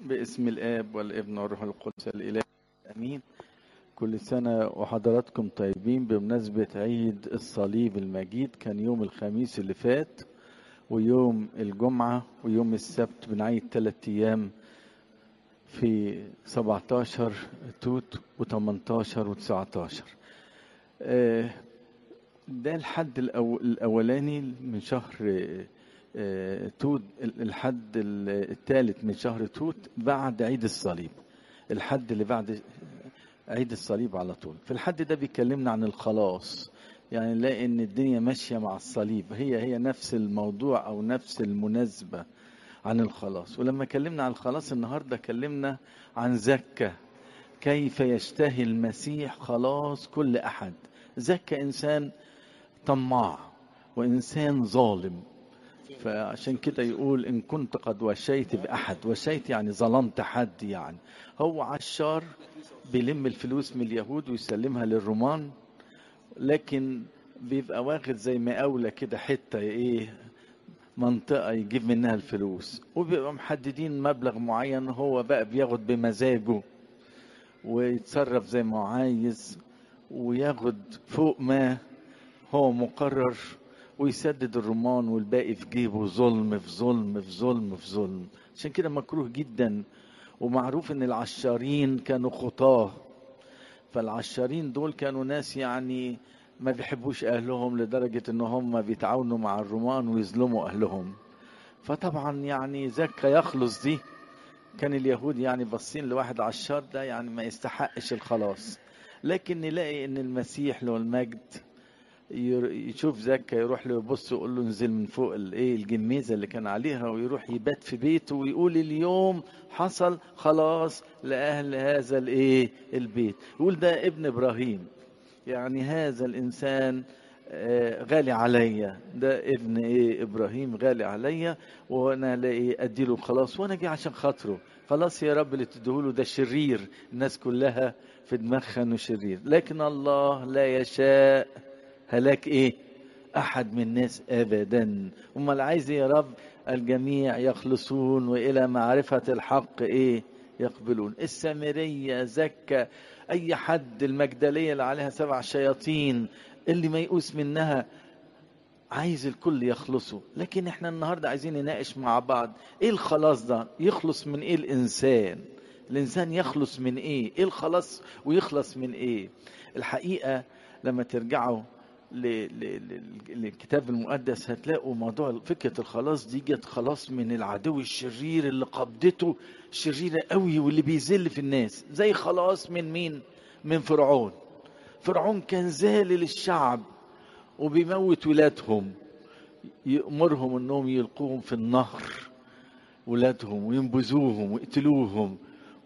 باسم الآب والابن والروح القدس الإله آمين كل سنة وحضراتكم طيبين بمناسبة عيد الصليب المجيد كان يوم الخميس اللي فات ويوم الجمعة ويوم السبت بنعيد ثلاثة أيام في 17 توت و18 و19 ده الحد الأو... الأولاني من شهر آه، توت الحد الثالث من شهر توت بعد عيد الصليب الحد اللي بعد عيد الصليب على طول في الحد ده بيكلمنا عن الخلاص يعني نلاقي ان الدنيا ماشيه مع الصليب هي هي نفس الموضوع او نفس المناسبه عن الخلاص ولما كلمنا عن الخلاص النهارده كلمنا عن زكه كيف يشتهي المسيح خلاص كل احد زكى انسان طماع وانسان ظالم فعشان كده يقول ان كنت قد وشيت باحد وشيت يعني ظلمت حد يعني هو عشار بيلم الفلوس من اليهود ويسلمها للرومان لكن بيبقى واخد زي مقاولة كده حتة ايه منطقة يجيب منها الفلوس وبيبقى محددين مبلغ معين هو بقى بياخد بمزاجه ويتصرف زي ما هو عايز وياخد فوق ما هو مقرر ويسدد الرمان والباقي في جيبه ظلم في ظلم في ظلم في ظلم عشان كده مكروه جدا ومعروف ان العشارين كانوا خطاه فالعشارين دول كانوا ناس يعني ما بيحبوش اهلهم لدرجه ان هم بيتعاونوا مع الرومان ويظلموا اهلهم فطبعا يعني زكا يخلص دي كان اليهود يعني باصين لواحد عشار ده يعني ما يستحقش الخلاص لكن نلاقي ان المسيح له المجد يشوف زكا يروح له يبص يقول له انزل من فوق الايه الجميزه اللي كان عليها ويروح يبات في بيته ويقول اليوم حصل خلاص لاهل هذا الايه البيت يقول ده ابن ابراهيم يعني هذا الانسان غالي عليا ده ابن ايه ابراهيم غالي عليا وانا لاقي اديله الخلاص وانا جاي عشان خاطره خلاص يا رب اللي تديهوله ده شرير الناس كلها في دماغها انه شرير لكن الله لا يشاء هلاك ايه احد من الناس ابدا امال عايز يا رب الجميع يخلصون والى معرفه الحق ايه يقبلون السامريه زكى اي حد المجدليه اللي عليها سبع شياطين اللي ميؤوس منها عايز الكل يخلصوا لكن احنا النهارده عايزين نناقش مع بعض ايه الخلاص ده يخلص من ايه الانسان الانسان يخلص من ايه ايه الخلاص ويخلص من ايه الحقيقه لما ترجعوا للكتاب المقدس هتلاقوا موضوع فكرة الخلاص دي جت خلاص من العدو الشرير اللي قبضته شريرة قوي واللي بيذل في الناس زي خلاص من مين من فرعون فرعون كان ذالل الشعب وبيموت ولادهم يأمرهم انهم يلقوهم في النهر ولادهم وينبذوهم ويقتلوهم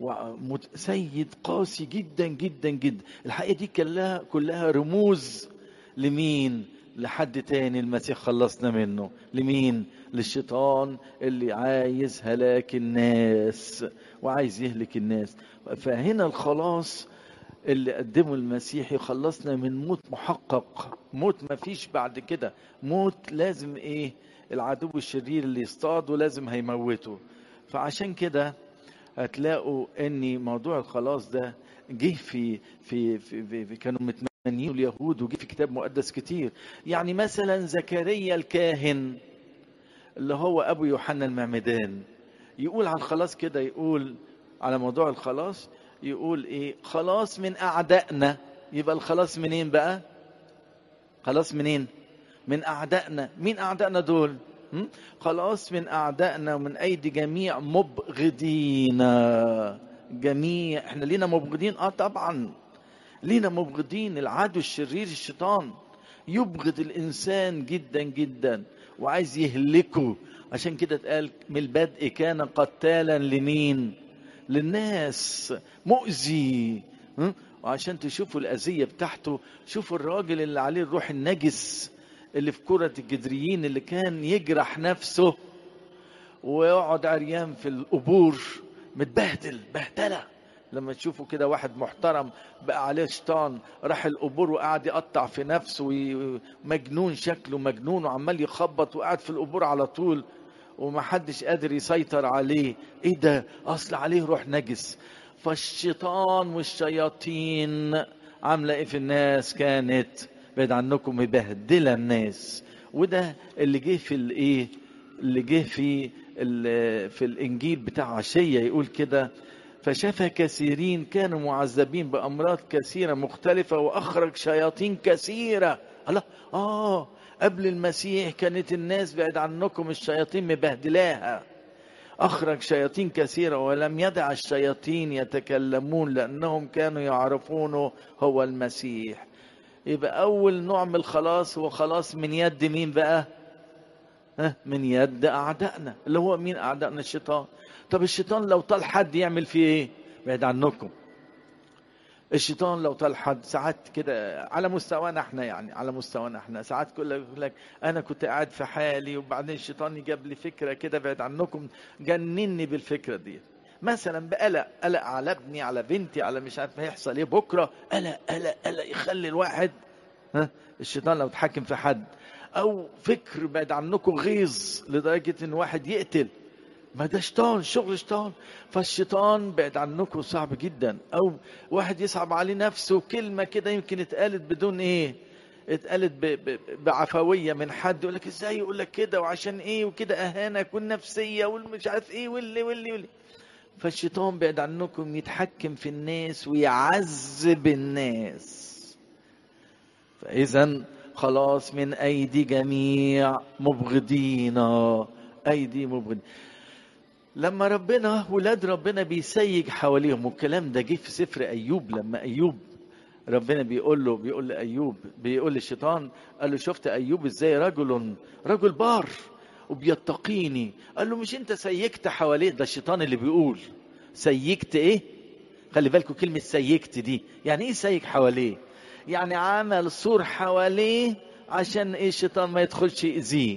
سيد قاسي جدا جدا جدا الحقيقة دي كلها كلها رموز لمين لحد تاني المسيح خلصنا منه لمين للشيطان اللي عايز هلاك الناس وعايز يهلك الناس فهنا الخلاص اللي قدمه المسيح يخلصنا من موت محقق موت ما فيش بعد كده موت لازم ايه العدو الشرير اللي يصطاده لازم هيموته فعشان كده هتلاقوا ان موضوع الخلاص ده جه في في, في, في, في كانوا متمنين اليهود وجه في كتاب مقدس كتير يعني مثلا زكريا الكاهن اللي هو ابو يوحنا المعمدان يقول على الخلاص كده يقول على موضوع الخلاص يقول ايه خلاص من اعدائنا يبقى الخلاص منين بقى خلاص منين من اعدائنا مين اعدائنا دول خلاص من اعدائنا ومن ايدي جميع مبغضينا جميع احنا لينا مبغضين اه طبعا لينا مبغضين العدو الشرير الشيطان يبغض الانسان جدا جدا وعايز يهلكه عشان كده اتقال من البدء كان قتالا لمين للناس مؤذي وعشان تشوفوا الأذية بتاعته شوفوا الراجل اللي عليه الروح النجس اللي في كرة الجدريين اللي كان يجرح نفسه ويقعد عريان في القبور متبهدل بهدلة لما تشوفوا كده واحد محترم بقى عليه شيطان راح القبور وقعد يقطع في نفسه مجنون شكله مجنون وعمال يخبط وقعد في القبور على طول ومحدش قادر يسيطر عليه ايه ده اصل عليه روح نجس فالشيطان والشياطين عامله ايه في الناس كانت بعد عنكم مبهدله الناس وده اللي جه في الايه اللي جه في في الانجيل بتاع عشيه يقول كده فشاف كثيرين كانوا معذبين بامراض كثيره مختلفه واخرج شياطين كثيره الله اه قبل المسيح كانت الناس بعد عنكم الشياطين مبهدلاها أخرج شياطين كثيرة ولم يدع الشياطين يتكلمون لأنهم كانوا يعرفونه هو المسيح يبقى أول نوع من الخلاص هو خلاص من يد مين بقى ها من يد أعدائنا اللي هو مين أعدائنا الشيطان طب الشيطان لو طال حد يعمل فيه إيه بعد عنكم الشيطان لو طال حد ساعات كده على مستوانا احنا يعني على مستوانا احنا ساعات كل يقول لك انا كنت قاعد في حالي وبعدين الشيطان جاب لي فكره كده بعد عنكم جنني بالفكره دي مثلا بقلق قلق على ابني على بنتي على مش عارف هيحصل ايه بكره قلق قلق قلق يخلي الواحد ها الشيطان لو اتحكم في حد او فكر بعد عنكم غيظ لدرجه ان واحد يقتل ما ده شيطان شغل شيطان فالشيطان بعد عنكم صعب جدا او واحد يصعب عليه نفسه كلمه كده يمكن اتقالت بدون ايه اتقالت ب- ب- بعفويه من حد يقول لك ازاي يقول لك كده وعشان ايه وكده اهانك والنفسيه والمش عارف ايه واللي واللي واللي فالشيطان بعد عنكم يتحكم في الناس ويعذب الناس فاذا خلاص من ايدي جميع مبغضينا ايدي مبغضين لما ربنا ولاد ربنا بيسيج حواليهم والكلام ده جه في سفر ايوب لما ايوب ربنا بيقول له بيقول لايوب بيقول للشيطان قال له شفت ايوب ازاي رجل رجل بار وبيتقيني قال له مش انت سيكت حواليه ده الشيطان اللي بيقول سيكت ايه خلي بالكم كلمة سيكت دي يعني ايه سيك حواليه يعني عمل سور حواليه عشان ايه الشيطان ما يدخلش يأذيه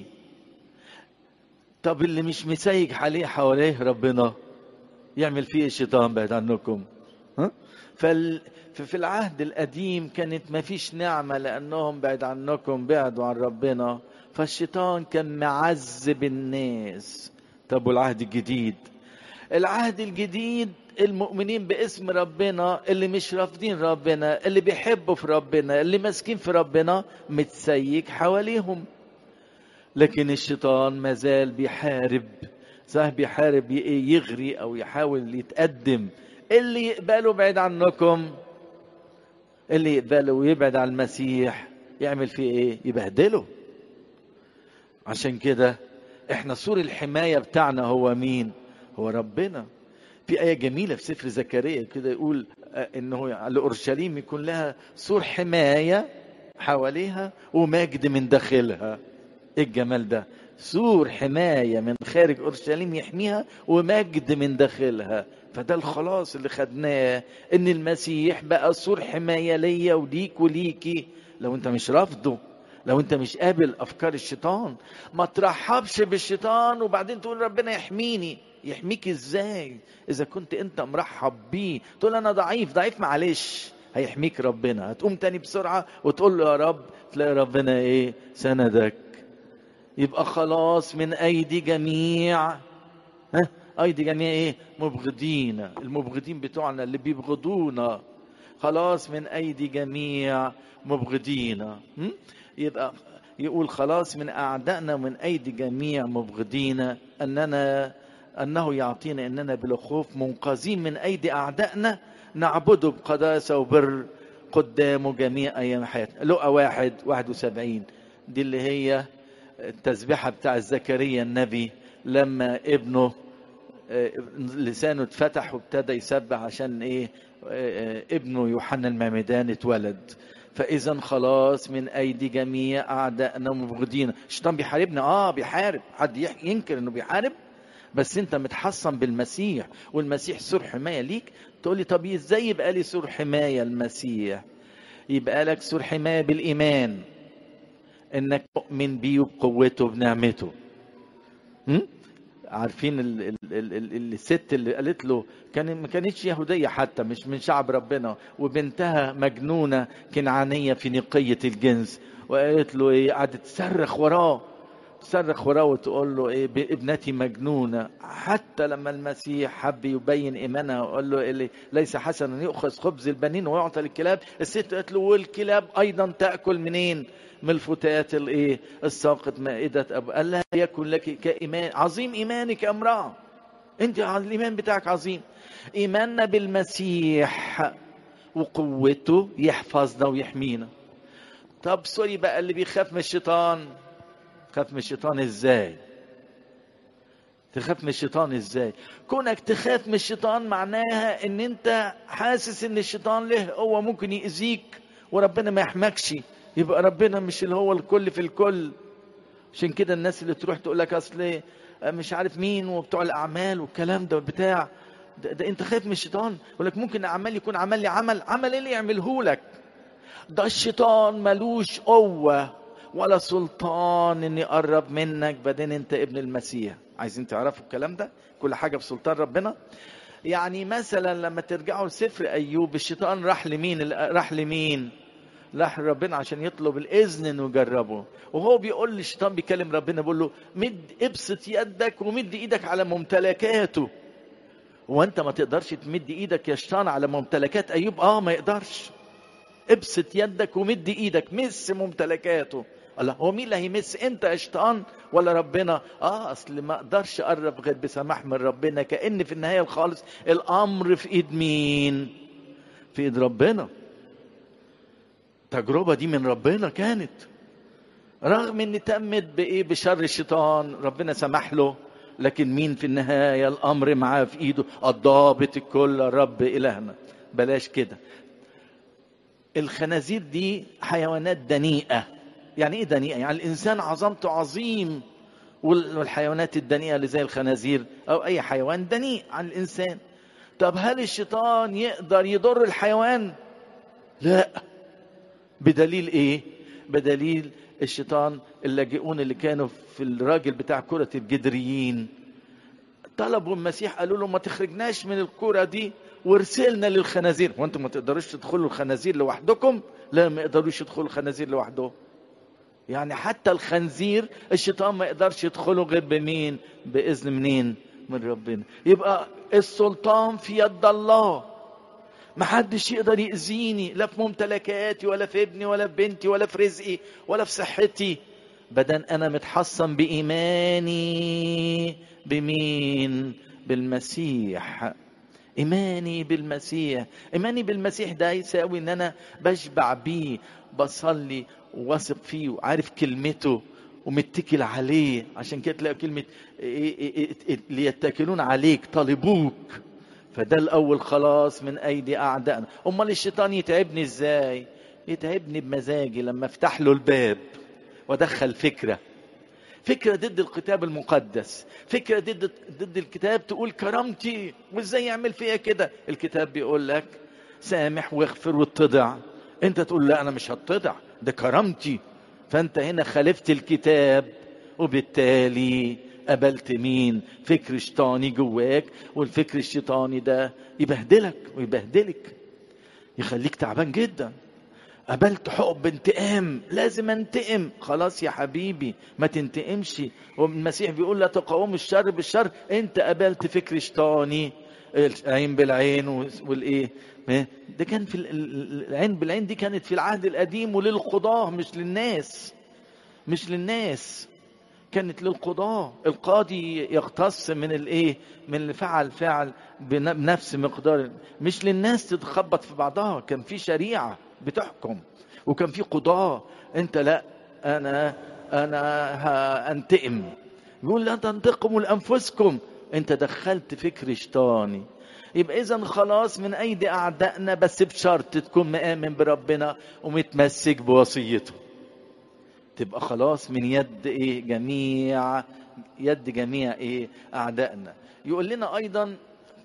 طب اللي مش مسيج عليه حواليه ربنا يعمل فيه الشيطان بعد عنكم ها فال ففي العهد القديم كانت ما فيش نعمة لأنهم بعد عنكم بعدوا عن ربنا فالشيطان كان معذب الناس طب والعهد الجديد العهد الجديد المؤمنين باسم ربنا اللي مش رافضين ربنا اللي بيحبوا في ربنا اللي ماسكين في ربنا متسيك حواليهم لكن الشيطان مازال بيحارب صح بيحارب ي- يغري او يحاول يتقدم اللي يقبله بعيد عنكم اللي يقبله ويبعد عن المسيح يعمل فيه ايه يبهدله عشان كده احنا سور الحماية بتاعنا هو مين هو ربنا في آية جميلة في سفر زكريا كده يقول آه، إنه لأورشليم يكون لها سور حماية حواليها ومجد من داخلها إيه الجمال ده سور حماية من خارج أورشليم يحميها ومجد من داخلها فده الخلاص اللي خدناه إن المسيح بقى سور حماية ليا وليك وليكي لو أنت مش رافضه لو انت مش قابل افكار الشيطان ما ترحبش بالشيطان وبعدين تقول ربنا يحميني يحميك ازاي اذا كنت انت مرحب بيه تقول انا ضعيف ضعيف معلش هيحميك ربنا هتقوم تاني بسرعة وتقول له يا رب تلاقي ربنا ايه سندك يبقى خلاص من ايدي جميع ها ايدي جميع ايه مبغضين المبغضين بتوعنا اللي بيبغضونا خلاص من ايدي جميع مبغضين م? يبقى يقول خلاص من اعدائنا ومن ايدي جميع مبغضين اننا انه يعطينا اننا بلا خوف منقذين من ايدي اعدائنا نعبده بقداسه وبر قدامه جميع ايام حياتنا لقى واحد واحد وسبعين دي اللي هي التسبيحه بتاع زكريا النبي لما ابنه آه، لسانه اتفتح وابتدى يسبح عشان ايه آه، آه، ابنه يوحنا المعمدان اتولد فاذا خلاص من ايدي جميع اعدائنا ومبغضينا الشيطان بيحاربنا اه بيحارب حد يح- ينكر انه بيحارب بس انت متحصن بالمسيح والمسيح سور حمايه ليك تقول لي طب ازاي يبقى لي سور حمايه المسيح يبقى لك سور حمايه بالايمان انك تؤمن بيه وبقوته وبنعمته م? عارفين ال ال ال ال الست اللي قالت له كان ما كانتش يهوديه حتى مش من شعب ربنا وبنتها مجنونه كنعانيه فينيقيه الجنس وقالت له ايه قعدت تصرخ وراه تصرخ وراه وتقول له ايه ابنتي مجنونه حتى لما المسيح حب يبين ايمانها وقال له إيه ليس حسنا يؤخذ خبز البنين ويعطى للكلاب الست قالت له والكلاب ايضا تاكل منين من الفتات الايه الساقط مائده ابو قال لها يكن لك كايمان عظيم ايمانك امراه انت الايمان بتاعك عظيم ايماننا بالمسيح وقوته يحفظنا ويحمينا طب سوري بقى اللي بيخاف من الشيطان تخاف من الشيطان ازاي تخاف من الشيطان ازاي كونك تخاف من الشيطان معناها ان انت حاسس ان الشيطان له هو ممكن يأذيك وربنا ما يحمكش يبقى ربنا مش اللي هو الكل في الكل عشان كده الناس اللي تروح تقول لك اصل مش عارف مين وبتوع الاعمال والكلام ده بتاع ده, ده انت خايف من الشيطان يقول لك ممكن اعمال يكون عمل لي عمل عمل ايه اللي يعمله لك ده الشيطان ملوش قوه ولا سلطان ان يقرب منك بعدين انت ابن المسيح عايزين تعرفوا الكلام ده كل حاجه بسلطان ربنا يعني مثلا لما ترجعوا لسفر ايوب الشيطان راح لمين راح لمين راح ربنا عشان يطلب الاذن انه يجربه وهو بيقول للشيطان بيكلم ربنا بيقول له مد ابسط يدك ومد ايدك على ممتلكاته وانت ما تقدرش تمد ايدك يا شيطان على ممتلكات ايوب اه ما يقدرش ابسط يدك ومد ايدك مس ممتلكاته الله هو مين اللي هيمس انت يا شيطان ولا ربنا اه اصل ما اقدرش اقرب غير بسماح من ربنا كان في النهايه الخالص الامر في ايد مين في ايد ربنا التجربه دي من ربنا كانت رغم ان تمت بايه بشر الشيطان ربنا سمح له لكن مين في النهايه الامر معاه في ايده الضابط الكل الرب الهنا بلاش كده الخنازير دي حيوانات دنيئه يعني ايه دنيئه يعني الانسان عظمته عظيم والحيوانات الدنيئه اللي زي الخنازير او اي حيوان دنيء عن الانسان طب هل الشيطان يقدر يضر الحيوان لا بدليل ايه بدليل الشيطان اللاجئون اللي كانوا في الراجل بتاع كرة الجدريين طلبوا المسيح قالوا له ما تخرجناش من الكرة دي وارسلنا للخنازير وانتم ما تقدروش تدخلوا الخنازير لوحدكم لا ما يقدروش يدخلوا الخنازير لوحدهم يعني حتى الخنزير الشيطان ما يقدرش يدخله غير بمين باذن منين من ربنا يبقى السلطان في يد الله ما حدش يقدر يأذيني لا في ممتلكاتي ولا في ابني ولا في بنتي ولا في رزقي ولا في صحتي بدل انا متحصن بايماني بمين بالمسيح ايماني بالمسيح ايماني بالمسيح ده يساوي ان انا بشبع بيه بصلي واثق فيه وعارف كلمته ومتكل عليه عشان كده تلاقي كلمة ليتكلون عليك طالبوك فده الأول خلاص من أيدي أعدائنا أمال الشيطان يتعبني إزاي يتعبني بمزاجي لما افتح له الباب وادخل فكرة فكرة ضد الكتاب المقدس فكرة ضد ضد الكتاب تقول كرامتي وازاي يعمل فيا كده الكتاب بيقول لك سامح واغفر واتضع انت تقول لا انا مش هتضع ده كرامتي فانت هنا خالفت الكتاب وبالتالي قبلت مين فكر شيطاني جواك والفكر الشيطاني ده يبهدلك ويبهدلك يخليك تعبان جدا قبلت حب انتقام لازم انتقم خلاص يا حبيبي ما تنتقمش والمسيح بيقول لا تقاوموا الشر بالشر انت قبلت فكر شيطاني العين بالعين والايه ده كان في العين بالعين دي كانت في العهد القديم وللقضاه مش للناس مش للناس كانت للقضاة القاضي يقتص من الايه من اللي فعل فعل بنفس مقدار مش للناس تتخبط في بعضها كان في شريعة بتحكم وكان في قضاة انت لا انا انا هانتقم يقول لا تنتقموا لانفسكم انت دخلت فكر شيطاني يبقى اذا خلاص من ايدي اعدائنا بس بشرط تكون مآمن بربنا ومتمسك بوصيته تبقى خلاص من يد ايه جميع يد جميع ايه اعدائنا يقول لنا ايضا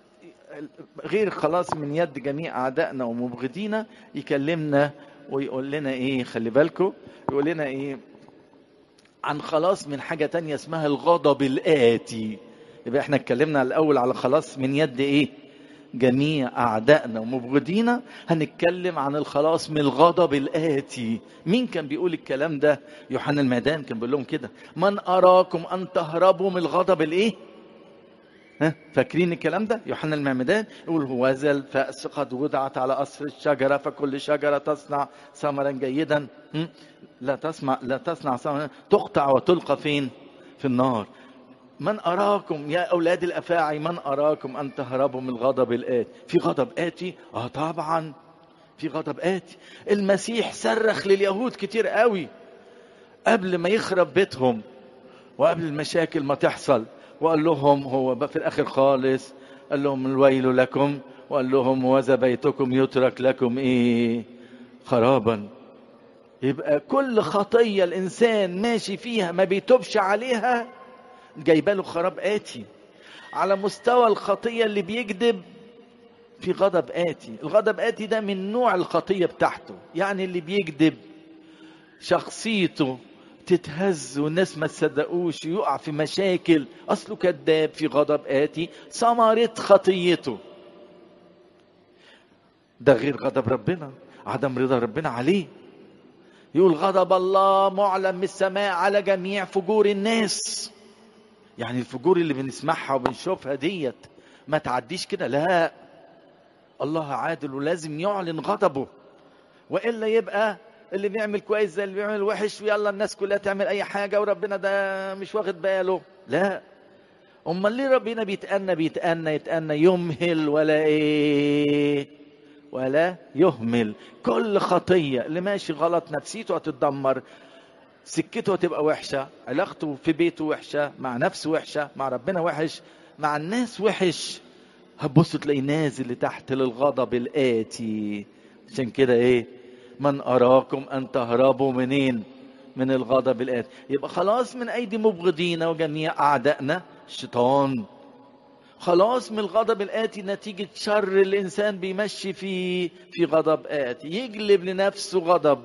غير خلاص من يد جميع اعدائنا ومبغضينا يكلمنا ويقول لنا ايه خلي بالكم يقول لنا ايه عن خلاص من حاجه تانية اسمها الغضب الاتي يبقى احنا اتكلمنا الاول على خلاص من يد ايه جميع أعدائنا ومبغضينا هنتكلم عن الخلاص من الغضب الآتي مين كان بيقول الكلام ده يوحنا المعدان كان بيقول لهم كده من أراكم أن تهربوا من الغضب الإيه ها فاكرين الكلام ده يوحنا المعمدان يقول هو ذا الفأس قد وضعت على قصر الشجرة فكل شجرة تصنع ثمرا جيدا هم؟ لا تصنع لا تصنع ثمرا تقطع وتلقى فين في النار من أراكم يا أولاد الأفاعي من أراكم أن تهربوا من الغضب الآتي في غضب آتي آه طبعا في غضب آتي المسيح صرخ لليهود كتير قوي قبل ما يخرب بيتهم وقبل المشاكل ما تحصل وقال لهم هو بقى في الآخر خالص قال لهم الويل لكم وقال لهم وذا بيتكم يترك لكم إيه خرابا يبقى كل خطية الإنسان ماشي فيها ما بيتوبش عليها جايبه له خراب آتي على مستوى الخطية اللي بيكذب في غضب آتي الغضب آتي ده من نوع الخطية بتاعته يعني اللي بيكذب شخصيته تتهز والناس ما تصدقوش يقع في مشاكل اصله كذاب في غضب آتي ثمرة خطيته ده غير غضب ربنا عدم رضا ربنا عليه يقول غضب الله معلن من السماء على جميع فجور الناس يعني الفجور اللي بنسمعها وبنشوفها ديت ما تعديش كده لا الله عادل ولازم يعلن غضبه والا يبقى اللي بيعمل كويس زي اللي بيعمل وحش ويلا الناس كلها تعمل اي حاجه وربنا ده مش واخد باله لا امال ليه ربنا بيتأنى بيتأنى يتأنى يمهل ولا ايه ولا يهمل كل خطيه اللي ماشي غلط نفسيته هتتدمر سكته هتبقى وحشه علاقته في بيته وحشه مع نفسه وحشه مع ربنا وحش مع الناس وحش هتبص تلاقي نازل لتحت للغضب الآتي عشان كده ايه من أراكم أن تهربوا منين من الغضب الآتي يبقى خلاص من أيدي مبغضينا وجميع أعدائنا الشيطان خلاص من الغضب الآتي نتيجة شر الإنسان بيمشي فيه في غضب آتي يجلب لنفسه غضب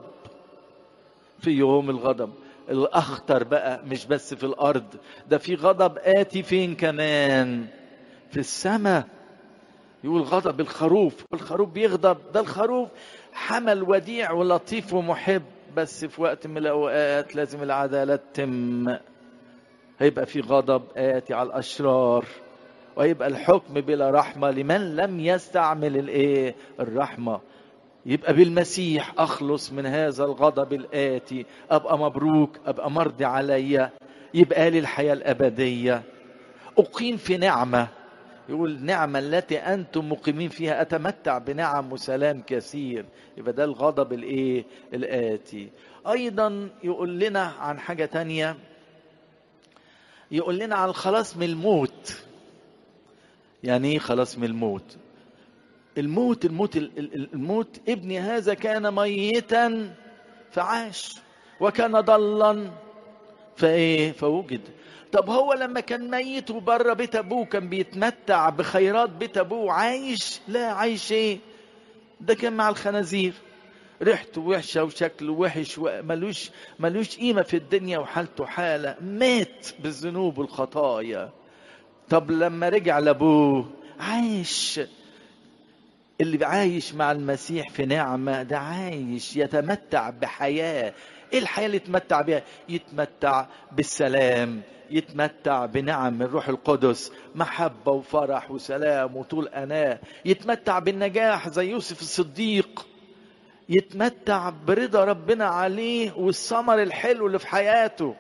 في يوم الغضب الأخطر بقى مش بس في الأرض ده في غضب آتي فين كمان في السماء يقول غضب الخروف الخروف بيغضب ده الخروف حمل وديع ولطيف ومحب بس في وقت من الأوقات لازم العدالة تتم هيبقى في غضب آتي على الأشرار ويبقى الحكم بلا رحمة لمن لم يستعمل الايه الرحمة يبقى بالمسيح أخلص من هذا الغضب الآتي أبقى مبروك أبقى مرضي عليا يبقى لي الحياة الأبدية أقيم في نعمة يقول نعمة التي أنتم مقيمين فيها أتمتع بنعم وسلام كثير يبقى ده الغضب الإيه الآتي أيضا يقول لنا عن حاجة تانية يقول لنا عن الخلاص من الموت يعني ايه خلاص من الموت الموت الموت الموت ابني هذا كان ميتا فعاش وكان ضلا فايه فوجد طب هو لما كان ميت وبره بيت ابوه كان بيتمتع بخيرات بيت ابوه عايش لا عايش ايه ده كان مع الخنازير ريحته وحشه وشكله وحش وملوش ملوش قيمه في الدنيا وحالته حاله مات بالذنوب والخطايا طب لما رجع لابوه عايش اللي عايش مع المسيح في نعمة ده عايش يتمتع بحياة ايه الحياة اللي يتمتع بها يتمتع بالسلام يتمتع بنعم الروح القدس محبة وفرح وسلام وطول أناة يتمتع بالنجاح زي يوسف الصديق يتمتع برضا ربنا عليه والثمر الحلو اللي في حياته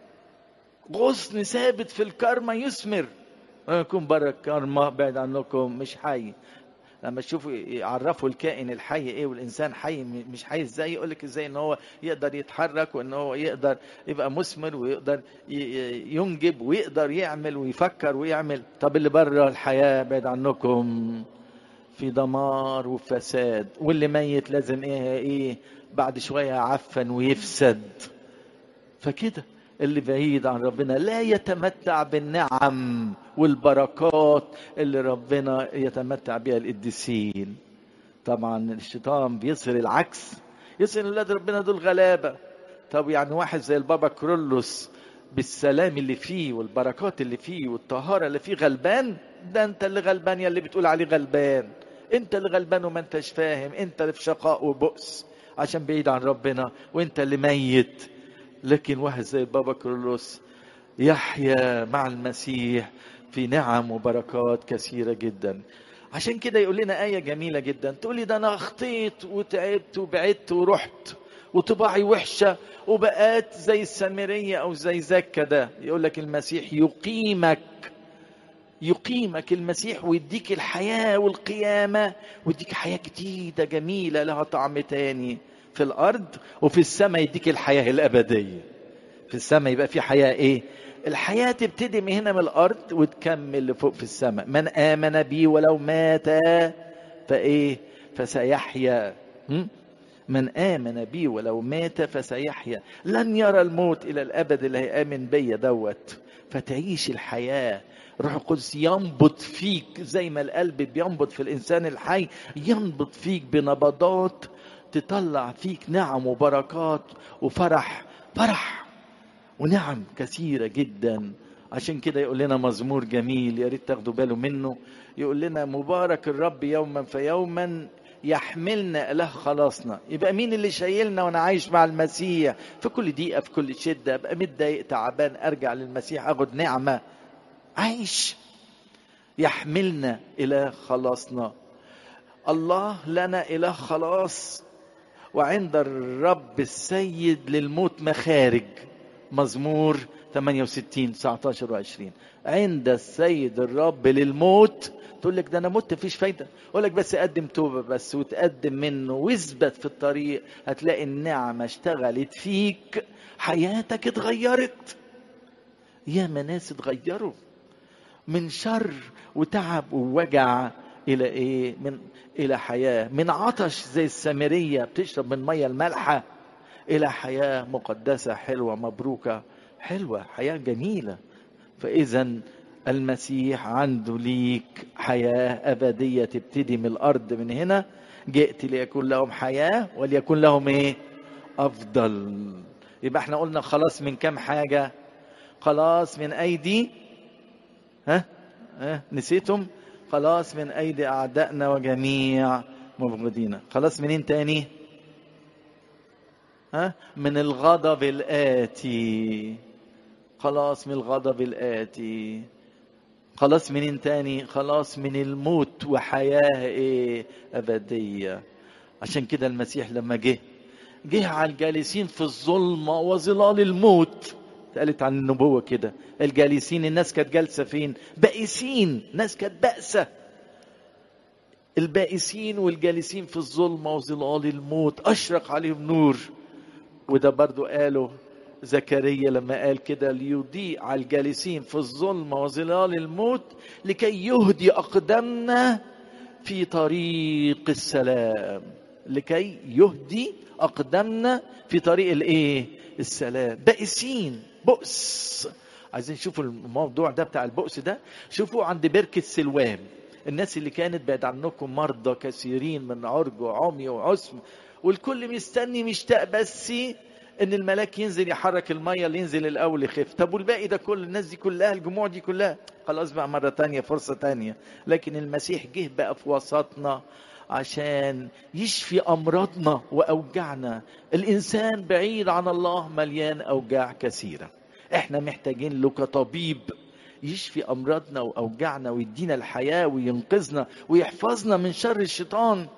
غصن ثابت في الكرمة يثمر يكون بره الكرمة بعد عنكم مش حي لما تشوفوا يعرفوا الكائن الحي ايه والانسان حي مش حي ازاي يقول لك ازاي ان هو يقدر يتحرك وان هو يقدر يبقى مثمر ويقدر ينجب ويقدر يعمل ويفكر ويعمل طب اللي بره الحياه بعد عنكم في دمار وفساد واللي ميت لازم ايه ايه بعد شويه يعفن ويفسد فكده اللي بعيد عن ربنا لا يتمتع بالنعم والبركات اللي ربنا يتمتع بها القديسين طبعا الشيطان بيظهر العكس يظهر اولاد ربنا دول غلابه طب يعني واحد زي البابا كرولوس بالسلام اللي فيه والبركات اللي فيه والطهارة اللي فيه غلبان ده انت اللي غلبان يا اللي بتقول عليه غلبان انت اللي غلبان وما انتش فاهم انت اللي في شقاء وبؤس عشان بعيد عن ربنا وانت اللي ميت لكن واحد زي بابا كرولوس يحيا مع المسيح في نعم وبركات كثيرة جدا عشان كده يقول لنا آية جميلة جدا تقولي ده أنا أخطيت وتعبت وبعدت ورحت وطباعي وحشة وبقات زي السامرية أو زي زكا ده يقول لك المسيح يقيمك يقيمك المسيح ويديك الحياة والقيامة ويديك حياة جديدة جميلة لها طعم تاني في الأرض وفي السماء يديك الحياة الأبدية في السماء يبقى في حياة إيه الحياة تبتدي من هنا من الأرض وتكمل لفوق في السماء من آمن بي ولو مات فإيه فسيحيا من آمن بي ولو مات فسيحيا لن يرى الموت إلى الأبد اللي هيآمن بيا دوت فتعيش الحياة روح القدس ينبض فيك زي ما القلب بينبض في الإنسان الحي ينبض فيك بنبضات تطلع فيك نعم وبركات وفرح فرح ونعم كثيرة جدا عشان كده يقول لنا مزمور جميل يا ريت تاخدوا باله منه يقول لنا مبارك الرب يوما فيوما يحملنا اله خلاصنا يبقى مين اللي شايلنا وانا عايش مع المسيح في كل دقيقه في كل شده ابقى متضايق تعبان ارجع للمسيح اخد نعمه عايش يحملنا اله خلاصنا الله لنا اله خلاص وعند الرب السيد للموت مخارج مزمور 68 19 و20 عند السيد الرب للموت تقول لك ده انا مت مفيش فايده اقول لك بس قدم توبه بس وتقدم منه واثبت في الطريق هتلاقي النعمه اشتغلت فيك حياتك اتغيرت ياما ناس اتغيروا من شر وتعب ووجع الى ايه من الى حياه من عطش زي السامريه بتشرب من ميه المالحه الى حياه مقدسه حلوه مبروكه حلوه حياه جميله فاذا المسيح عنده ليك حياه ابديه تبتدي من الارض من هنا جئت ليكون لهم حياه وليكن لهم ايه افضل يبقى احنا قلنا خلاص من كام حاجه خلاص من ايدي ها ها نسيتم خلاص من ايدي اعدائنا وجميع مبغضينا خلاص منين تاني ها من الغضب الآتي خلاص من الغضب الآتي خلاص منين تاني خلاص من الموت وحياة ايه أبدية عشان كده المسيح لما جه جه على الجالسين في الظلمة وظلال الموت اتقالت عن النبوة كده الجالسين الناس كانت جالسة فين بائسين ناس كانت بائسة البائسين والجالسين في الظلمة وظلال الموت أشرق عليهم نور وده برضو قاله زكريا لما قال كده ليضيء على الجالسين في الظلمة وظلال الموت لكي يهدي أقدامنا في طريق السلام لكي يهدي أقدامنا في طريق الإيه؟ السلام بائسين بؤس عايزين نشوفوا الموضوع ده بتاع البؤس ده شوفوا عند بركة سلوان الناس اللي كانت بعد عنكم مرضى كثيرين من عرج وعمي وعسم والكل مستني مشتاق بس ان الملاك ينزل يحرك الميه اللي ينزل الاول يخف طب والباقي ده كل الناس دي كلها الجموع دي كلها خلاص بقى مره تانية فرصه تانية لكن المسيح جه بقى في وسطنا عشان يشفي امراضنا واوجاعنا الانسان بعيد عن الله مليان اوجاع كثيره احنا محتاجين له كطبيب يشفي امراضنا واوجاعنا ويدينا الحياه وينقذنا ويحفظنا من شر الشيطان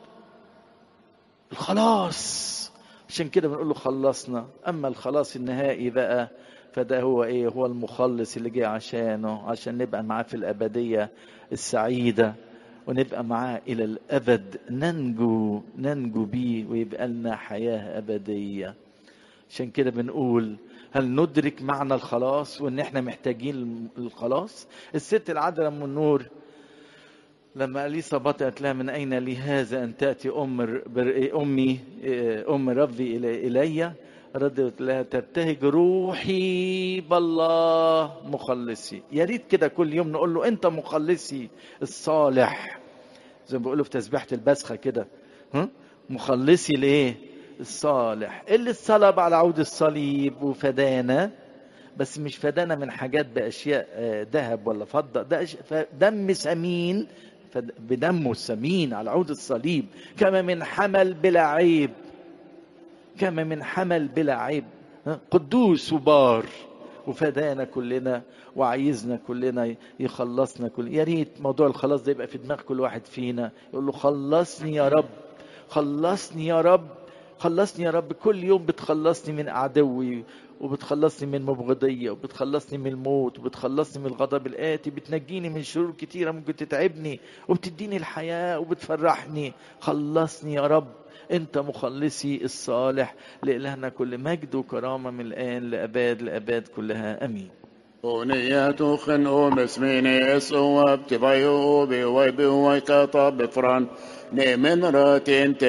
الخلاص عشان كده بنقول له خلصنا اما الخلاص النهائي بقى فده هو ايه هو المخلص اللي جه عشانه عشان نبقى معاه في الابديه السعيده ونبقى معاه الى الابد ننجو ننجو بيه ويبقى لنا حياه ابديه عشان كده بنقول هل ندرك معنى الخلاص وان احنا محتاجين الخلاص الست العذراء من النور لما اليصابات قالت لها من اين لي هذا ان تاتي ام امي ام ربي الي, إلي ردت لها تبتهج روحي بالله مخلصي يا ريت كده كل يوم نقول له انت مخلصي الصالح زي ما بيقولوا في تسبيحه البسخه كده ها مخلصي ليه الصالح اللي اتصلب على عود الصليب وفدانا بس مش فدانا من حاجات باشياء آه، ذهب ولا فضه ده أش- ف- دم ثمين فد- بدمه الثمين على عود الصليب كما من حمل بلا عيب كما من حمل بلا عيب ها؟ قدوس وبار وفدانا كلنا وعايزنا كلنا يخلصنا كل يا ريت موضوع الخلاص ده يبقى في دماغ كل واحد فينا يقول له خلصني يا رب خلصني يا رب خلصني يا رب كل يوم بتخلصني من عدوي وبتخلصني من مبغضية وبتخلصني من الموت وبتخلصني من الغضب الآتي بتنجيني من شرور كتيرة ممكن تتعبني وبتديني الحياة وبتفرحني خلصني يا رب انت مخلصي الصالح لإلهنا كل مجد وكرامة من الآن لأباد لأباد كلها أمين ونية خنو مسميني صواب تبايو بي وي بي وي كطب فران نيمن راتين